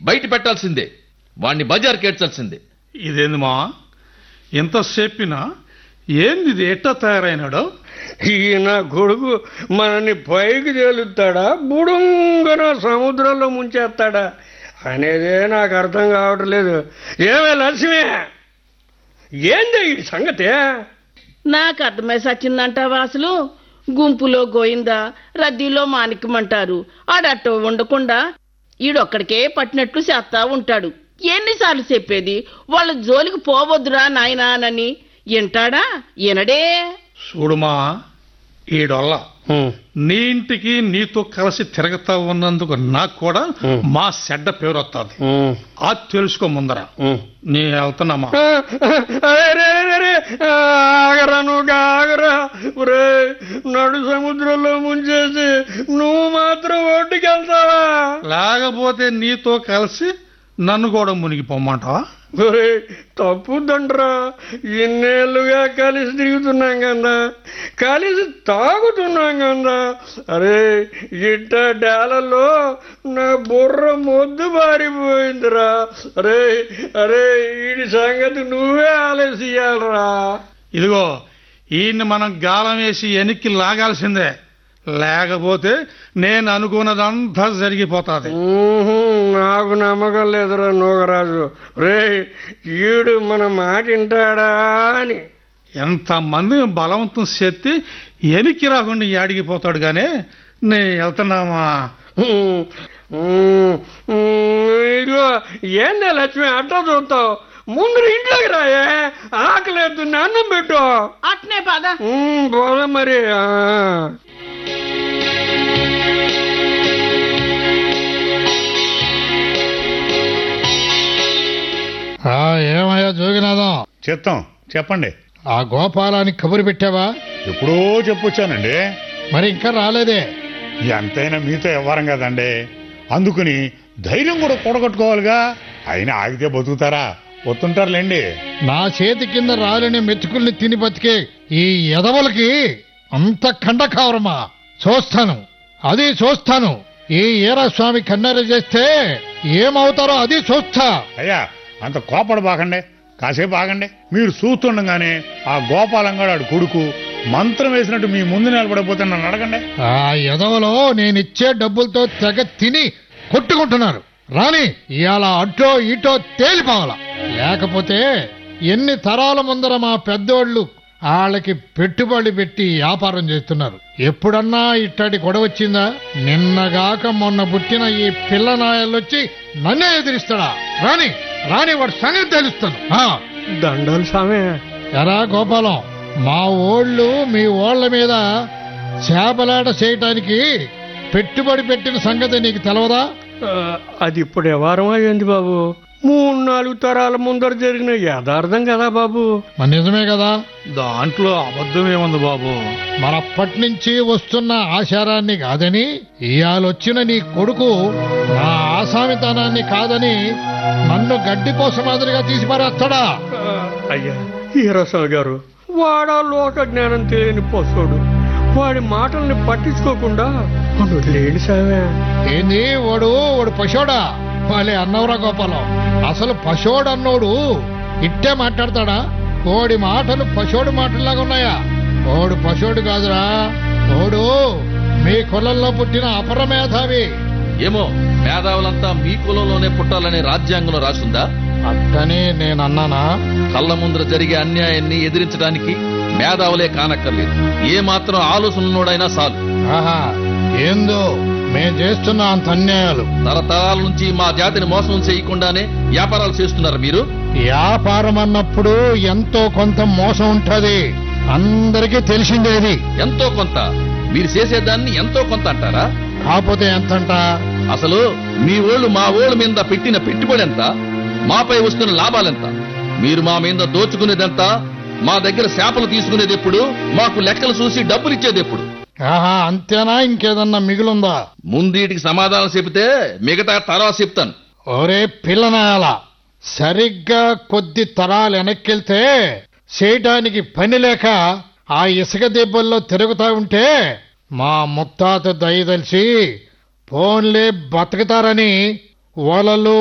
బయట పెట్టాల్సిందే వాణ్ణి బజార్కి ఏడ్చాల్సిందే ఇదేంది మా ఎంతసేపినా ఏంది ఇది ఎట్టా తయారైనాడు ఈయన కొడుకు మనని పైకి తేలుతాడా బుడుంగన సముద్రంలో ముంచేస్తాడా అనేదే నాకు అర్థం కావట్లేదు ఏమే లక్ష్మి ఏంది ఈ సంగతి నాకు అర్థమై సచ్చిందంటావా అసలు గుంపులో గోయిందా రద్దీలో మాణిక్యమంటారు ఆడట్టో ఉండకుండా ఈడొక్కడికే పట్టినట్లు చేస్తా ఉంటాడు ఎన్నిసార్లు చెప్పేది వాళ్ళ జోలికి పోవద్దురా నాయనా అని వింటాడా వినడే చూడుమా ఈడొల్ల నీ ఇంటికి నీతో కలిసి తిరగతా ఉన్నందుకు నాకు కూడా ఉం. మా చెడ్డ పేరు వస్తుంది అది తెలుసుకో ముందర నీ వెళ్తున్నామా అరే ఆగరా నువ్వు ఆగరా ఒరే నడు సముద్రంలో ముంచేసి నువ్వు మాత్రం ఒడ్డుకెళ్తావా లేకపోతే నీతో కలిసి నన్ను కూడా మునిగిపోమ్మంటావా ఒరే తప్పుదండ్రా ఇన్నేళ్ళుగా కలిసి తిరుగుతున్నాం కదా కలిసి తాగుతున్నాం కదా అరే ఇట్ట డేలలో నా బుర్ర మొద్దు బారిపోయిందిరా అరే అరే వీడి సంగతి నువ్వే ఆలోచించాలరా ఇదిగో ఈయన్ని మనం గాలం వేసి వెనక్కి లాగాల్సిందే లేకపోతే నేను అనుకున్నదంతా జరిగిపోతాది ఊహు, నాకు నమ్మకం లేదురా నూగరాజు రే ఈడు మన మాట వింటాడా అని ఎంతమంది బలవంతం చేతి ఎనికి రాకుండా ఏడిగిపోతాడు గానీ నే వెళ్తున్నామా ఉమ్, ఉమ్, ఉమ్, ఇదిగో ఏందే లక్ష్మి అట్ట చూస్తావు ముందు ఇంట్లోకి రాయే ఆకలేదు అన్నం పెట్టు అట్నే పద ఉమ్, పోదాం మరి ఆ. ఆ ఏమయ్యా జోగినాథం చెప్తాం చెప్పండి ఆ గోపాలానికి కబురు పెట్టావా ఎప్పుడో చెప్పొచ్చానండి మరి ఇంకా రాలేదే ఎంతైనా మీతో వ్యవహారం కదండి అందుకుని ధైర్యం కూడా కూడగట్టుకోవాలిగా అయినా ఆగితే బతుకుతారా వస్తుంటారులేండి నా చేతి కింద రాలిన మెతుకుల్ని తిని బతికే ఈ ఎదవలకి అంత కండకావరమా చూస్తాను అది చూస్తాను ఈ ఈరస్వామి కన్నెర చేస్తే ఏమవుతారో అది చూస్తా అయ్యా అంత కోపడు బాకండి కాసేపు ఆగండి మీరు చూస్తుండగానే ఆ గోపాలంగాడు కొడుకు మంత్రం వేసినట్టు మీ ముందు నిలబడకపోతే నన్ను అడగండి ఆ ఎదవలో నేనిచ్చే డబ్బులతో తెగ తిని కొట్టుకుంటున్నారు రాని ఇవాళ అటో ఇటో తేలిపోవాల లేకపోతే ఎన్ని తరాల ముందర మా పెద్దోళ్ళు వాళ్ళకి పెట్టుబడి పెట్టి వ్యాపారం చేస్తున్నారు ఎప్పుడన్నా ఇట్టడి గొడవ వచ్చిందా నిన్నగాక మొన్న పుట్టిన ఈ పిల్ల నాయలొచ్చి నన్నే ఎదిరిస్తాడా రాని రాని వాడు సంగతి తెలుస్తాను ఆ దండలు సామే ఎరా గోపాలం మా ఓళ్ళు మీ ఓళ్ళ మీద చేపలాట చేయటానికి పెట్టుబడి పెట్టిన సంగతి నీకు తెలవదా ఆ, అది ఇప్పుడు వ్యవహారం అయ్యింది బాబు మూడు నాలుగు తరాల ముందర జరిగిన యథార్థం కదా బాబు మరి నిజమే కదా దాంట్లో అబద్ధం ఏముంది బాబు మరప్పటి నుంచి వస్తున్న ఆచారాన్ని కాదని ఇయాలొచ్చిన నీ కొడుకు నా ఆసామితనాన్ని కాదని నన్ను గడ్డి కోసం మాదిరిగా తీసి పారేస్తాడా ఆ, అయ్యా ఈరసాల్ గారు వాడా లోక జ్ఞానం తెలియని పశువుడు వాడి మాటల్ని పట్టించుకోకుండా మనం లేని సామే ఏంది వాడు వాడు పశోడా వాళ్ళే అన్నవరా గోపాలం అసలు పశోడు అన్నోడు ఇట్టే మాట్లాడతాడా ఓడి మాటలు పశోడు మాటల్లాగా ఉన్నాయా ఓడు పశోడు కాదురా ఓడు మీ కులంలో పుట్టిన అపరమేధావి ఏమో మేధావులంతా మీ కులంలోనే పుట్టాలని రాజ్యాంగంలో రాసుందా అట్టని నేను అన్నానా కళ్ళ ముందర జరిగే అన్యాయాన్ని ఎదిరించడానికి మేధావులే కానక్కర్లేదు ఏ మాత్రం ఆలోచనలోడైనా చాలు ఆహా ఏందో మేం చేస్తున్న అంత అన్యాయాలు తరతరాల నుంచి మా జాతిని మోసం చేయకుండానే వ్యాపారాలు చేస్తున్నారు మీరు వ్యాపారం అన్నప్పుడు ఎంతో కొంత మోసం ఉంటది అందరికీ తెలిసిందేది ఎంతో కొంత మీరు చేసేదాన్ని ఎంతో కొంత అంటారా కాకపోతే ఎంతంట అసలు మీ ఓళ్ళు మా ఓళ్ళ మీద పెట్టిన పెట్టుబడి ఎంత మాపై వస్తున్న లాభాలెంత మీరు మా మీద దోచుకునేదెంత మా దగ్గర శాపలు తీసుకునేది ఎప్పుడు మాకు లెక్కలు చూసి డబ్బులు ఇచ్చేది ఎప్పుడు ఆహా అంతేనా ఇంకేదన్నా మిగులుందా ముందీటికి సమాధానం చెబితే మిగతా తర్వాత చెప్తాను ఒరే పిల్లనాయాల సరిగ్గా కొద్ది తరాలు వెనక్కెళ్తే చేయటానికి పని లేక ఆ ఇసుక దెబ్బల్లో తిరుగుతా ఉంటే మా ముత్తాత దయదలిచి ఫోన్లే బతుకుతారని వలలు